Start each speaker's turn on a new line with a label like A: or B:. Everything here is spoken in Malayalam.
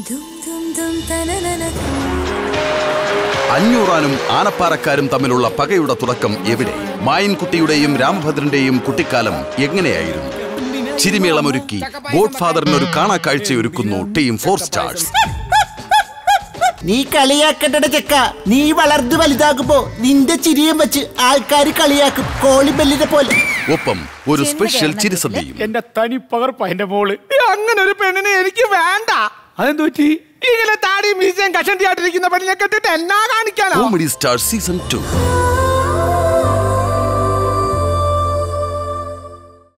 A: അഞ്ഞൂറാനും ആനപ്പാറക്കാരും തമ്മിലുള്ള പകയുടെ തുടക്കം എവിടെ മായൻകുട്ടിയുടെയും രാമഭദ്രന്റെയും കുട്ടിക്കാലം എങ്ങനെയായിരുന്നു ചിരിമേളമൊരുക്കി ഗോഡ് ഫാദറിന് ഒരു കാണാക്കാഴ്ചയൊരുക്കുന്നു ടീം ഫോർ സ്റ്റാർസ്
B: നീ കളിയാക്കട്ടട ചെക്ക നീ വളർന്നു വലുതാകുമ്പോ നിന്റെ ചിരിയും വെച്ച് ആൾക്കാർ കളിയാക്കും കോളിബെല്ലിനെ പോലെ
A: ഒപ്പം ഒരു സ്പെഷ്യൽ ചിരിസന്ധിയും
C: എന്റെ തനി പകർപ്പ എന്റെ മോള് അങ്ങനെ ഒരു പെണ്ണിനെ എനിക്ക് വേണ്ട അതെന്തു പറ്റി ഇങ്ങനെ താടി മീശയും കഷണ്ടിയായിട്ടിരിക്കുന്ന പെണ്ണിനെ കെട്ടിട്ട് എന്നാ കാണിക്കാനോ
A: കോമഡി സ്റ്റാർ സീസൺ ടു